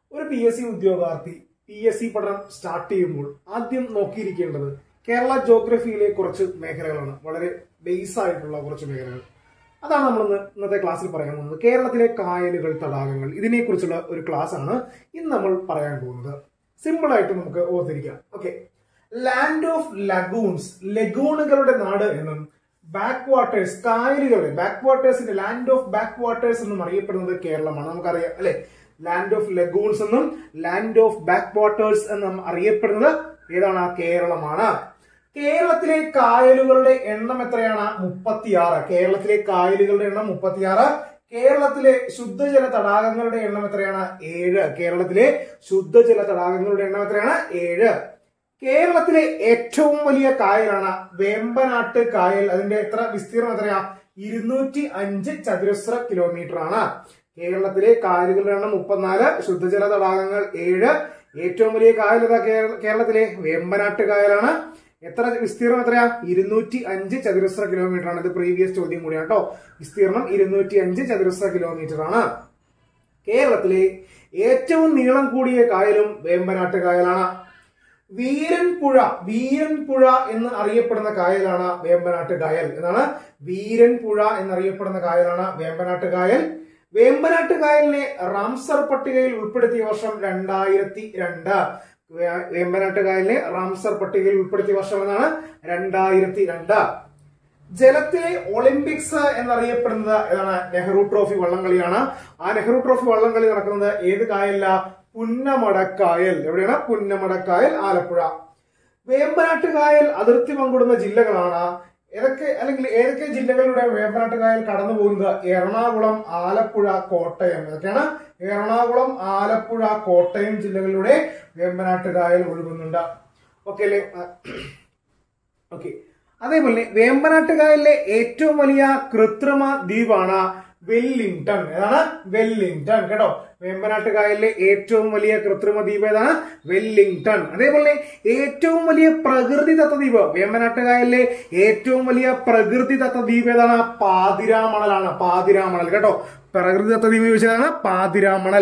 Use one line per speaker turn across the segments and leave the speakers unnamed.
ഒരു P S C ഉദ്യോഗാർത്ഥി P S C പഠനം സ്റ്റാർട്ട് ചെയ്യുമ്പോൾ ആദ്യം നോക്കിയിരിക്കേണ്ടത് കേരള ജോഗ്രഫിയിലെ കുറച്ച് മേഖലകളാണ് വളരെ ബേസ് ആയിട്ടുള്ള കുറച്ച് മേഖലകൾ അതാണ് നമ്മൾ ഇന്ന് ഇന്നത്തെ ക്ലാസ്സിൽ പറയാൻ പോകുന്നത് കേരളത്തിലെ കായലുകൾ തടാകങ്ങൾ ഇതിനെക്കുറിച്ചുള്ള ഒരു ക്ലാസ് ആണ് ഇന്ന് നമ്മൾ പറയാൻ പോകുന്നത് സിമ്പിൾ ആയിട്ട് നമുക്ക് ഓർത്തിരിക്കാം ഓക്കെ ലാൻഡ് ഓഫ് ലഗൂൺസ് ലഗൂണുകളുടെ നാട് എന്നും ബാക്ക് വാട്ടേഴ്സ് കായലുകളുടെ ബാക്ക് വാട്ടേഴ്സിന്റെ ലാൻഡ് ഓഫ് ബാക്ക് വാട്ടേഴ്സ് എന്നും അറിയപ്പെടുന്നത് കേരളമാണ് നമുക്കറിയാം അല്ലെ ലാൻഡ് ഓഫ് ലഗൂൺസ് എന്നും ലാൻഡ് ഓഫ് ബാക്ക് വാട്ടേഴ്സ് എന്നും അറിയപ്പെടുന്നത് ഏതാണ് കേരളമാണ് കേരളത്തിലെ കായലുകളുടെ എണ്ണം എത്രയാണ് മുപ്പത്തിയാറ് കേരളത്തിലെ കായലുകളുടെ എണ്ണം മുപ്പത്തിയാറ് കേരളത്തിലെ ശുദ്ധജല തടാകങ്ങളുടെ എണ്ണം എത്രയാണ് ഏഴ് കേരളത്തിലെ ശുദ്ധജല തടാകങ്ങളുടെ എണ്ണം എത്രയാണ് ഏഴ് കേരളത്തിലെ ഏറ്റവും വലിയ കായലാണ് വേമ്പനാട്ട് കായൽ അതിന്റെ എത്ര വിസ്തീർണം എത്രയാ ഇരുന്നൂറ്റി അഞ്ച് ചതുരശ്ര കിലോമീറ്റർ ആണ് കേരളത്തിലെ കായലുകളുടെ എണ്ണം മുപ്പത്തിനാല് ശുദ്ധജല തടാകങ്ങൾ ഏഴ് ഏറ്റവും വലിയ കായൽ ഏതാ കേരളത്തിലെ വേമ്പനാട്ട് കായലാണ് എത്ര വിസ്തീർണം എത്രയാ ഇരുന്നൂറ്റി അഞ്ച് ചതുരശ്ര കിലോമീറ്റർ ആണ് ഇത് പ്രീവിയസ് ചോദ്യം കൂടിയാണ് കേട്ടോ വിസ്തീർണം ഇരുന്നൂറ്റി അഞ്ച് ചതുരശ്ര കിലോമീറ്റർ ആണ് കേരളത്തിലെ ഏറ്റവും നീളം കൂടിയ കായലും വേമ്പനാട്ട് കായലാണ് വീരൻപുഴ വീരൻപുഴ എന്ന് അറിയപ്പെടുന്ന കായലാണ് വേമ്പനാട്ട് കായൽ എന്നാണ് വീരൻപുഴ എന്നറിയപ്പെടുന്ന കായലാണ് വേമ്പനാട്ട് കായൽ വേമ്പനാട്ട് കായലിനെ റാംസർ പട്ടികയിൽ ഉൾപ്പെടുത്തിയ വർഷം രണ്ടായിരത്തി രണ്ട് വേമ്പനാട്ട് കായലിനെ റാംസർ പട്ടികയിൽ ഉൾപ്പെടുത്തിയ വർഷം എന്നാണ് രണ്ടായിരത്തി രണ്ട് ജലത്തിലെ ഒളിമ്പിക്സ് എന്നറിയപ്പെടുന്നത് ഏതാണ് നെഹ്റു ട്രോഫി വള്ളംകളിയാണ് ആ നെഹ്റു ട്രോഫി വള്ളംകളി നടക്കുന്നത് ഏത് കായലില പുന്നമടക്കായൽ എവിടെയാണ് പുന്നമടക്കായൽ ആലപ്പുഴ വേമ്പനാട്ട് കായൽ അതിർത്തി പങ്കിടുന്ന ജില്ലകളാണ് ഏതൊക്കെ അല്ലെങ്കിൽ ഏതൊക്കെ ജില്ലകളിലൂടെ വേമ്പനാട്ട് കായൽ കടന്നു പോകുന്നത് എറണാകുളം ആലപ്പുഴ കോട്ടയം ഇതൊക്കെയാണ് എറണാകുളം ആലപ്പുഴ കോട്ടയം ജില്ലകളിലൂടെ വേമ്പനാട്ട് കായൽ ഒഴുകുന്നുണ്ട് ഓക്കെ അല്ലേ ഓക്കെ അതേപോലെ വേമ്പനാട്ട് കായലിലെ ഏറ്റവും വലിയ കൃത്രിമ ദ്വീപാണ് വെല്ലിംഗ്ടൺ ഏതാണ് വെല്ലിംഗ്ടൺ കേട്ടോ വേമ്പനാട്ട് കായലിലെ ഏറ്റവും വലിയ കൃത്രിമ ദ്വീപ് ഏതാണ് വെല്ലിംഗ്ടൺ അതേപോലെ ഏറ്റവും വലിയ പ്രകൃതിദത്ത ദ്വീപ് വേമ്പനാട്ട് കായലിലെ ഏറ്റവും വലിയ പ്രകൃതിദത്ത ദ്വീപ് ഏതാണ് പാതിരാമണലാണ് പാതിരാമണൽ കേട്ടോ പ്രകൃതിദത്ത ദ്വീപ് ചോദിച്ചതാണ് പാതിരാമണൽ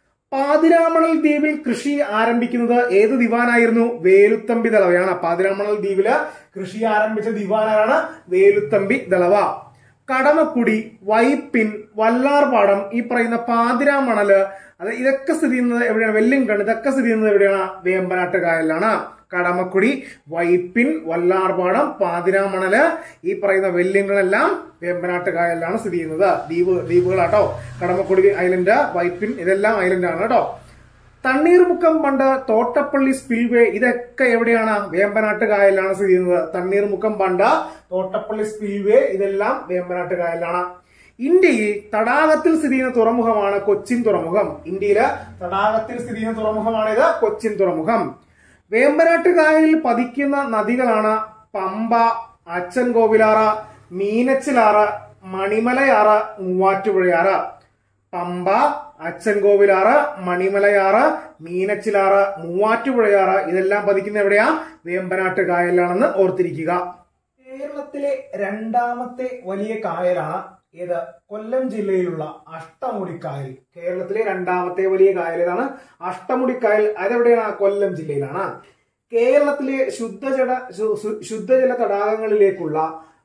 പാതിരാമണൽ ദ്വീപിൽ കൃഷി ആരംഭിക്കുന്നത് ഏത് ദിവാനായിരുന്നു വേലുത്തമ്പി ദളവയാണ് പാതിരാമണൽ ദ്വീപില് കൃഷി ആരംഭിച്ച ദിവാനാരാണ് വേലുത്തമ്പി ദളവ കടമക്കുടി വൈപ്പിൻ വല്ലാർപാടം ഈ പറയുന്ന പാതിരാമണല് അത് ഇതൊക്കെ സ്ഥിതി ചെയ്യുന്നത് എവിടെയാണ് വെല്ലിംഗൺ ഇതൊക്കെ സ്ഥിതി ചെയ്യുന്നത് എവിടെയാണ് വേമ്പനാട്ട് കായലിലാണ് കടമക്കുടി വൈപ്പിൻ വല്ലാർപാടം പാതിരാമണല് ഈ പറയുന്ന വെല്ലിംഗണെല്ലാം വേമ്പനാട്ട് കായലിലാണ് സ്ഥിതി ചെയ്യുന്നത് ദ്വീപ് ദ്വീപുകളാട്ടോ കടമക്കുടി ഐലൻഡ് വൈപ്പിൻ ഇതെല്ലാം ഐലൻഡാണ് കേട്ടോ തണ്ണീർമുക്കം പണ്ട് തോട്ടപ്പള്ളി സ്പിൽവേ ഇതൊക്കെ എവിടെയാണ് വേമ്പനാട്ട് കായലിലാണ് സ്ഥിതി ചെയ്യുന്നത് തണ്ണീർമുക്കം പണ്ട് തോട്ടപ്പള്ളി സ്പിൽവേ ഇതെല്ലാം വേമ്പനാട്ട് കായലിലാണ് ഇന്ത്യയിൽ തടാകത്തിൽ സ്ഥിതി ചെയ്യുന്ന തുറമുഖമാണ് കൊച്ചിൻ തുറമുഖം ഇന്ത്യയില് തടാകത്തിൽ സ്ഥിതി ചെയ്യുന്ന തുറമുഖമാണിത് കൊച്ചിൻ തുറമുഖം വേമ്പനാട്ട് കായലിൽ പതിക്കുന്ന നദികളാണ് പമ്പ അച്ചൻ കോവിലാറ് മീനച്ചിലാറ് മണിമലയാറ് മൂവാറ്റുപുഴയാറ് പമ്പ അച്ചൻകോവിലാറ് മണിമലയാറ് മീനച്ചിലാറ് മൂവാറ്റുപുഴയാറ് ഇതെല്ലാം പതിക്കുന്ന എവിടെയാ വേമ്പനാട്ട് കായലിലാണെന്ന് ഓർത്തിരിക്കുക കേരളത്തിലെ രണ്ടാമത്തെ വലിയ കായലാണ് ഏത് കൊല്ലം ജില്ലയിലുള്ള അഷ്ടമുടിക്കായൽ കേരളത്തിലെ രണ്ടാമത്തെ വലിയ കായൽ ഏതാണ് അഷ്ടമുടിക്കായൽ അതെവിടെയാണ് കൊല്ലം ജില്ലയിലാണ് കേരളത്തിലെ ശുദ്ധജല ശുദ്ധജല തടാകങ്ങളിലേക്കുള്ള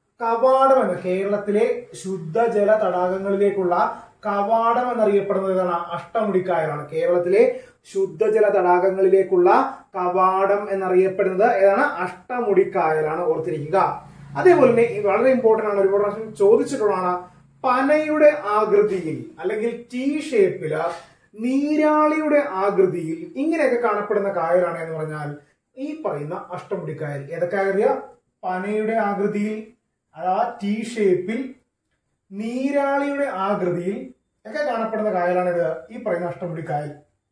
കവാടം എന്ന് കേരളത്തിലെ ശുദ്ധജല തടാകങ്ങളിലേക്കുള്ള കവാടം എന്നറിയപ്പെടുന്നത് ഏതാണ് അഷ്ടമുടിക്കായലാണ് കേരളത്തിലെ ശുദ്ധജല തടാകങ്ങളിലേക്കുള്ള കവാടം എന്നറിയപ്പെടുന്നത് ഏതാണ് അഷ്ടമുടിക്കായലാണ് ഓർത്തിരിക്കുക അതേപോലെ തന്നെ വളരെ ഇമ്പോർട്ടന്റ് ആണ് ഒരുപാട് പ്രാവശ്യം ചോദിച്ചിട്ടുള്ളതാണ് പനയുടെ ആകൃതിയിൽ അല്ലെങ്കിൽ ടി ഷേപ്പില് നീരാളിയുടെ ആകൃതിയിൽ ഇങ്ങനെയൊക്കെ കാണപ്പെടുന്ന കായലാണ് എന്ന് പറഞ്ഞാൽ ഈ പറയുന്ന അഷ്ടമുടിക്കായൽ ഏതൊക്കെ ആകൃതിയ പനയുടെ ആകൃതിയിൽ അഥവാ ടി ഷേപ്പിൽ നീരാളിയുടെ ആകൃതിയിൽ ഒക്കെ കാണപ്പെടുന്ന കായലാണിത് ഈ പറയുന്ന അഷ്ടമുടി കായൽ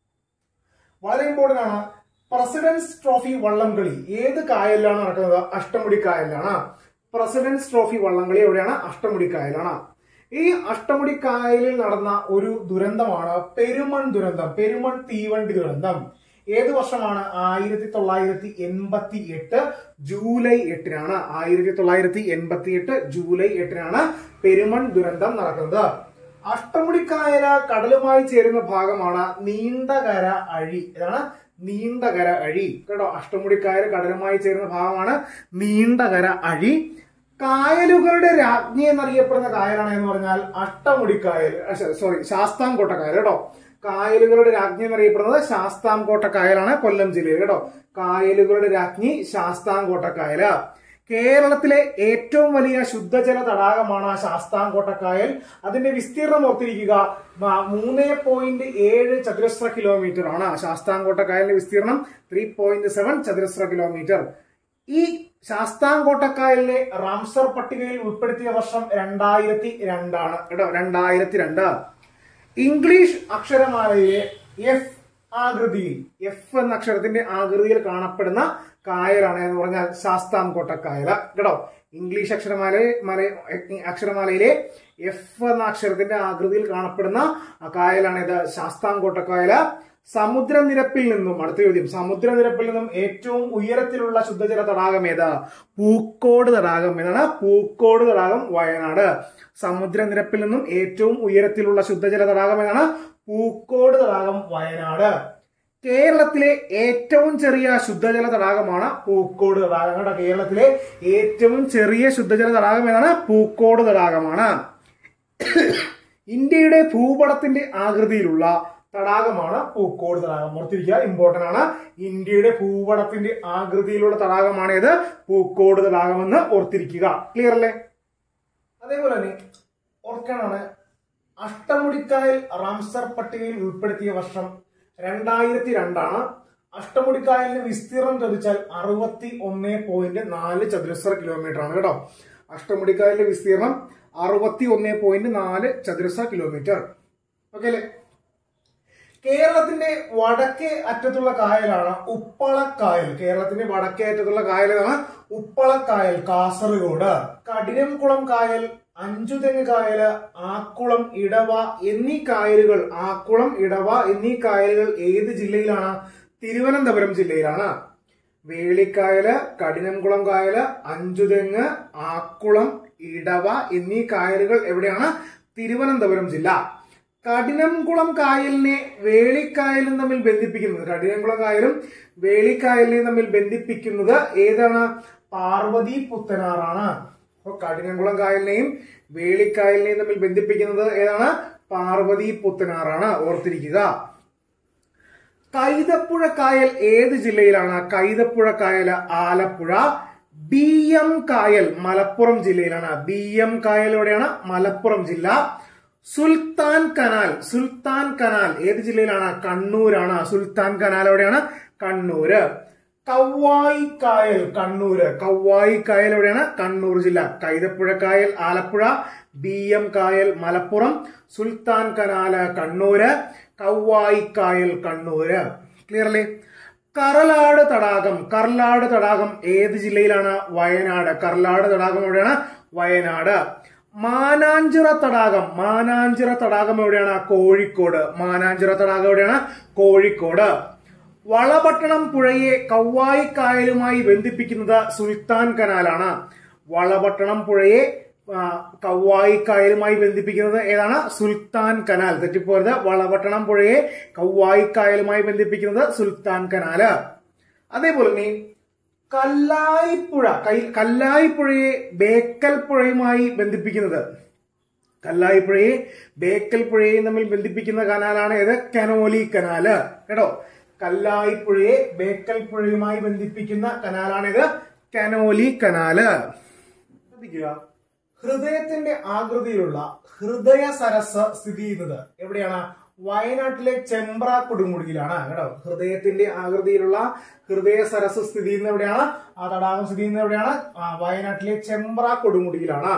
വളരെ ഇമ്പോർട്ടന്റ് ആണ് പ്രസിഡന്റ്സ് ട്രോഫി വള്ളംകളി ഏത് കായലിലാണ് നടക്കുന്നത് അഷ്ടമുടി കായലിലാണ് പ്രസിഡന്റ്സ് ട്രോഫി വള്ളംകളി എവിടെയാണ് അഷ്ടമുടി കായലാണ് ഈ അഷ്ടമുടി കായലിൽ നടന്ന ഒരു ദുരന്തമാണ് പെരുമൺ ദുരന്തം പെരുമൺ തീവണ്ടി ദുരന്തം ഏത് വർഷമാണ് ആയിരത്തി തൊള്ളായിരത്തി എൺപത്തി എട്ട് ജൂലൈ എട്ടിനാണ് ആയിരത്തി തൊള്ളായിരത്തി എൺപത്തി എട്ട് ജൂലൈ എട്ടിനാണ് പെരുമൺ ദുരന്തം നടക്കുന്നത് അഷ്ടമുടിക്കായല കടലുമായി ചേരുന്ന ഭാഗമാണ് നീണ്ടകര അഴി ഇതാണ് നീണ്ടകര അഴി കേട്ടോ അഷ്ടമുടിക്കായൽ കടലുമായി ചേരുന്ന ഭാഗമാണ് നീണ്ടകര അഴി കായലുകളുടെ രാജ്ഞി എന്നറിയപ്പെടുന്ന കായലാണ് എന്ന് പറഞ്ഞാൽ അഷ്ടമുടിക്കായൽ സോറി ശാസ്താംകോട്ട കായൽ കേട്ടോ കായലുകളുടെ രാജ്ഞി എന്നറിയപ്പെടുന്നത് ശാസ്താംകോട്ട കായലാണ് കൊല്ലം ജില്ലയിൽ കേട്ടോ കായലുകളുടെ രാജ്ഞി ശാസ്താംകോട്ട കായല് കേരളത്തിലെ ഏറ്റവും വലിയ ശുദ്ധജല തടാകമാണ് ശാസ്താംകോട്ട കായൽ അതിന്റെ വിസ്തീർണം ഓർത്തിരിക്കുക മൂന്ന് പോയിന്റ് ഏഴ് ചതുരശ്ര കിലോമീറ്റർ ആണ് ശാസ്താംകോട്ട കായലിന്റെ വിസ്തീർണം ത്രീ പോയിന്റ് സെവൻ ചതുരശ്ര കിലോമീറ്റർ ഈ ശാസ്താംകോട്ടക്കായലിനെ റാംസർ പട്ടികയിൽ ഉൾപ്പെടുത്തിയ വർഷം രണ്ടായിരത്തി രണ്ടാണ് കേട്ടോ രണ്ടായിരത്തി രണ്ട് ഇംഗ്ലീഷ് അക്ഷരമാലയിലെ എഫ് ആകൃതിയിൽ എഫ് എന്ന അക്ഷരത്തിന്റെ ആകൃതിയിൽ കാണപ്പെടുന്ന കായലാണ് എന്ന് പറഞ്ഞാൽ ശാസ്താംകോട്ട കായല കേട്ടോ ഇംഗ്ലീഷ് അക്ഷരമാല മല അക്ഷരമാലയിലെ എഫ് എന്ന അക്ഷരത്തിന്റെ ആകൃതിയിൽ കാണപ്പെടുന്ന ആ കായലാണ് ഇത് ശാസ്താംകോട്ട കായല സമുദ്രനിരപ്പിൽ നിന്നും അടുത്ത ചോദ്യം സമുദ്രനിരപ്പിൽ നിന്നും ഏറ്റവും ഉയരത്തിലുള്ള ശുദ്ധജല തടാകം ഏതാ പൂക്കോട് തടാകം ഏതാണ് പൂക്കോട് തടാകം വയനാട് സമുദ്രനിരപ്പിൽ നിന്നും ഏറ്റവും ഉയരത്തിലുള്ള ശുദ്ധജല തടാകം ഏതാണ് പൂക്കോട് തടാകം വയനാട് കേരളത്തിലെ ഏറ്റവും ചെറിയ ശുദ്ധജല തടാകമാണ് പൂക്കോട് തടാകം കേട്ടോ കേരളത്തിലെ ഏറ്റവും ചെറിയ ശുദ്ധജല തടാകം ഏതാണ് പൂക്കോട് തടാകമാണ് ഇന്ത്യയുടെ ഭൂപടത്തിന്റെ ആകൃതിയിലുള്ള തടാകമാണ് പൂക്കോട് തടാകം ഓർത്തിരിക്കുക ഇമ്പോർട്ടന്റ് ആണ് ഇന്ത്യയുടെ ഭൂപടത്തിന്റെ ആകൃതിയിലുള്ള തടാകമാണ് ഇത് പൂക്കോട് തടാകമെന്ന് ഓർത്തിരിക്കുക ക്ലിയർ അല്ലേ അതേപോലെ തന്നെ ഓർക്കാനാണ് അഷ്ടമുടിക്കായൽ റാംസർ പട്ടികയിൽ ഉൾപ്പെടുത്തിയ വർഷം രണ്ടായിരത്തി രണ്ടാണ് അഷ്ടമുടിക്കായലിന് വിസ്തീർണം ചോദിച്ചാൽ അറുപത്തി ഒന്ന് പോയിന്റ് നാല് ചതുരശ്ര കിലോമീറ്റർ ആണ് കേട്ടോ അഷ്ടമുടിക്കായലിന്റെ വിസ്തീർണം അറുപത്തി ഒന്ന് പോയിന്റ് നാല് ചതുരശ്ര കിലോമീറ്റർ ഓക്കെ അല്ലേ കേരളത്തിന്റെ വടക്കേ അറ്റത്തുള്ള കായലാണ് ഉപ്പളക്കായൽ കേരളത്തിന്റെ വടക്കേ അറ്റത്തുള്ള കായലാണ് ഉപ്പളക്കായൽ കാസർഗോഡ് കഠിനംകുളം കായൽ അഞ്ചുതെങ്ങ് കായല് ആക്കുളം ഇടവ എന്നീ കായലുകൾ ആക്കുളം ഇടവ എന്നീ കായലുകൾ ഏത് ജില്ലയിലാണ് തിരുവനന്തപുരം ജില്ലയിലാണ് വേളിക്കായല് കഠിനംകുളം കായല് അഞ്ചുതെങ്ങ് ആക്കുളം ഇടവ എന്നീ കായലുകൾ എവിടെയാണ് തിരുവനന്തപുരം ജില്ല കഠിനംകുളം കായലിനെ വേളിക്കായലും തമ്മിൽ ബന്ധിപ്പിക്കുന്നത് കഠിനംകുളം കായലും വേളിക്കായലിനെയും തമ്മിൽ ബന്ധിപ്പിക്കുന്നത് ഏതാണ് പാർവതി പുത്തനാറാണ് അപ്പൊ കഠിനംകുളം കായലിനെയും വേളിക്കായലിനെയും തമ്മിൽ ബന്ധിപ്പിക്കുന്നത് ഏതാണ് പാർവതി പുത്തനാറാണ് ഓർത്തിരിക്കുക കൈതപ്പുഴ കായൽ ഏത് ജില്ലയിലാണ് കൈതപ്പുഴ കായൽ ആലപ്പുഴ ബി എം കായൽ മലപ്പുറം ജില്ലയിലാണ് ബി എം കായൽ എവിടെയാണ് മലപ്പുറം ജില്ല സുൽത്താൻ കനാൽ സുൽത്താൻ കനാൽ ഏത് ജില്ലയിലാണ് കണ്ണൂരാണ് സുൽത്താൻ കനാൽ എവിടെയാണ് കണ്ണൂര് കവ്വായി കായൽ കണ്ണൂര് കവ്വായി കായൽ എവിടെയാണ് കണ്ണൂർ ജില്ല കൈതപ്പുഴ കായൽ ആലപ്പുഴ ബി എം കായൽ മലപ്പുറം സുൽത്താൻ കനാല് കണ്ണൂര് കവ്വായി കായൽ കണ്ണൂര് ക്ലിയർ അല്ലേ കറലാട് തടാകം കർലാട് തടാകം ഏത് ജില്ലയിലാണ് വയനാട് കർലാട് തടാകം എവിടെയാണ് വയനാട് മാനാഞ്ചിറ തടാകം മാനാഞ്ചിറ തടാകം എവിടെയാണ് കോഴിക്കോട് മാനാഞ്ചിറ തടാകം എവിടെയാണ് കോഴിക്കോട് വളപട്ടണം പുഴയെ കവ്വായി കായലുമായി ബന്ധിപ്പിക്കുന്നത് സുൽത്താൻ കനാലാണ് വളപട്ടണം പുഴയെ ആ, കവ്വായി കായലുമായി ബന്ധിപ്പിക്കുന്നത് ഏതാണ് സുൽത്താൻ കനാൽ തെറ്റിപ്പോരുത് വളപട്ടണം പുഴയെ കവ്വായി കായലുമായി ബന്ധിപ്പിക്കുന്നത് സുൽത്താൻ കനാല് അതേപോലെ തന്നെ കല്ലായിപ്പുഴ കൈ- കല്ലായിപ്പുഴയെ ബേക്കൽ പുഴയുമായി ബന്ധിപ്പിക്കുന്നത് കല്ലായിപ്പുഴയെ ബേക്കൽ പുഴയെയും തമ്മിൽ ബന്ധിപ്പിക്കുന്ന കനാലാണ് ഏത് കനോലി കനാല് കേട്ടോ കല്ലായിപ്പുഴയെ ബേക്കൽ പുഴയുമായി ബന്ധിപ്പിക്കുന്ന കനാലാണിത് കനോലി കനാല് ശ്രദ്ധിക്കുക ഹൃദയത്തിന്റെ ആകൃതിയിലുള്ള ഹൃദയ സരസ് സ്ഥിതി ചെയ്യുന്നത് എവിടെയാണ് വയനാട്ടിലെ ചെമ്പ്ര കൊടുമുടിയിലാണ് കേട്ടോ ഹൃദയത്തിന്റെ ആകൃതിയിലുള്ള ഹൃദയ സരസ് സ്ഥിതി ചെയ്യുന്നത് എവിടെയാണ് ആ തടാകം സ്ഥിതി ചെയ്യുന്നത് എവിടെയാണ് ആ, വയനാട്ടിലെ ചെമ്പ്ര കൊടുമുടിയിലാണ്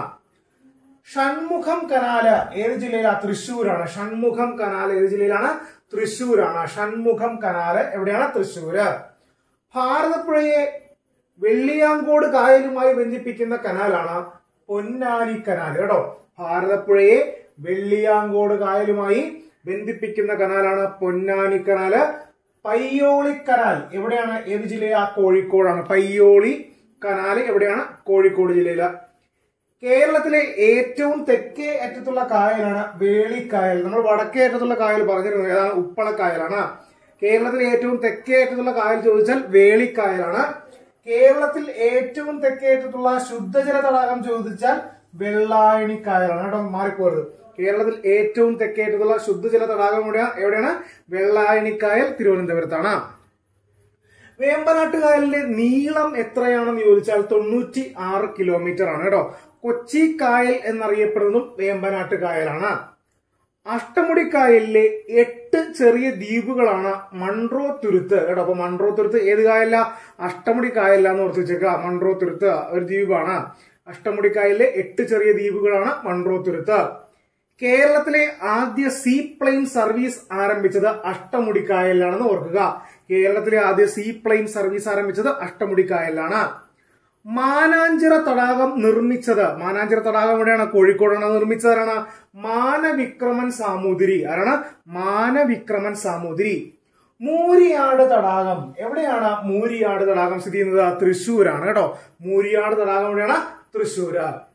ഷൺമുഖം കനാല് ഏത് ജില്ലയിലാ തൃശ്ശൂരാണ് ഷൺമുഖം കനാല് ഏത് ജില്ലയിലാണ് തൃശ്ശൂരാണ് ഷൺമുഖം കനാല് എവിടെയാണ് തൃശ്ശൂര് ഭാരതപ്പുഴയെ വെള്ളിയാങ്കോട് കായലുമായി ബന്ധിപ്പിക്കുന്ന കനാലാണ് പൊന്നാനി കനാൽ കേട്ടോ ഭാരതപ്പുഴയെ വെള്ളിയാങ്കോട് കായലുമായി ബന്ധിപ്പിക്കുന്ന കനാലാണ് പൊന്നാനി കനാല് പയ്യോളി കനാൽ എവിടെയാണ് ഏത് ജില്ലയിലാ കോഴിക്കോടാണ് പയ്യോളി കനാല് എവിടെയാണ് കോഴിക്കോട് ജില്ലയില് കേരളത്തിലെ ഏറ്റവും തെക്കേ അറ്റത്തുള്ള കായലാണ് വേളിക്കായൽ നമ്മൾ വടക്കേ അറ്റത്തുള്ള കായൽ പറഞ്ഞിരുന്നു ഏതാണ് ഉപ്പളക്കായലാണ് കേരളത്തിലെ ഏറ്റവും തെക്കേ അറ്റത്തുള്ള കായൽ ചോദിച്ചാൽ വേളിക്കായലാണ് കേരളത്തിൽ ഏറ്റവും തെക്കേ അറ്റത്തുള്ള ശുദ്ധജല തടാകം ചോദിച്ചാൽ വെള്ളായണിക്കായലാണ് കേട്ടോ മാറിപ്പോരുത് കേരളത്തിൽ ഏറ്റവും തെക്കേ അറ്റത്തുള്ള ശുദ്ധജല തടാകം എവിടെയാ- എവിടെയാണ് വെള്ളായണിക്കായൽ തിരുവനന്തപുരത്താണ് വേമ്പനാട്ട് കായലിന്റെ നീളം എത്രയാണെന്ന് ചോദിച്ചാൽ തൊണ്ണൂറ്റി ആറ് കിലോമീറ്റർ ആണ് കേട്ടോ കൊച്ചി കായൽ എന്നറിയപ്പെടുന്നതും വേമ്പനാട്ട് കായലാണ് അഷ്ടമുടി കായലിലെ എട്ട് ചെറിയ ദ്വീപുകളാണ് മൺട്രോ തുരുത്ത് കേട്ടോ അപ്പൊ മൺട്രോ തുരുത്ത് ഏത് കായല അഷ്ടമുടി കായലിലാന്ന് ഓർത്ത് വെച്ചേക്കുക മൺട്രോ തുരുത്ത് ഒരു ദ്വീപാണ് അഷ്ടമുടി കായലിലെ എട്ട് ചെറിയ ദ്വീപുകളാണ് മൺട്രോ തുരുത്ത് കേരളത്തിലെ ആദ്യ സീ പ്ലെയിൻ സർവീസ് ആരംഭിച്ചത് അഷ്ടമുടിക്കായലിലാണെന്ന് ഓർക്കുക കേരളത്തിലെ ആദ്യ സീ പ്ലെയിൻ സർവീസ് ആരംഭിച്ചത് അഷ്ടമുടിക്കായലിലാണ് മാനാഞ്ചിറ തടാകം നിർമ്മിച്ചത് മാനാഞ്ചിറ തടാകം എവിടെയാണ് കോഴിക്കോടാണ് നിർമ്മിച്ചതാരാണ് മാനവിക്രമൻ സാമൂതിരി ആരാണ് മാനവിക്രമൻ സാമൂതിരി മൂരിയാട് തടാകം എവിടെയാണ് മൂരിയാട് തടാകം സ്ഥിതി ചെയ്യുന്നത് തൃശ്ശൂരാണ് കേട്ടോ മൂരിയാട് തടാകം എവിടെയാണ് തൃശ്ശൂര്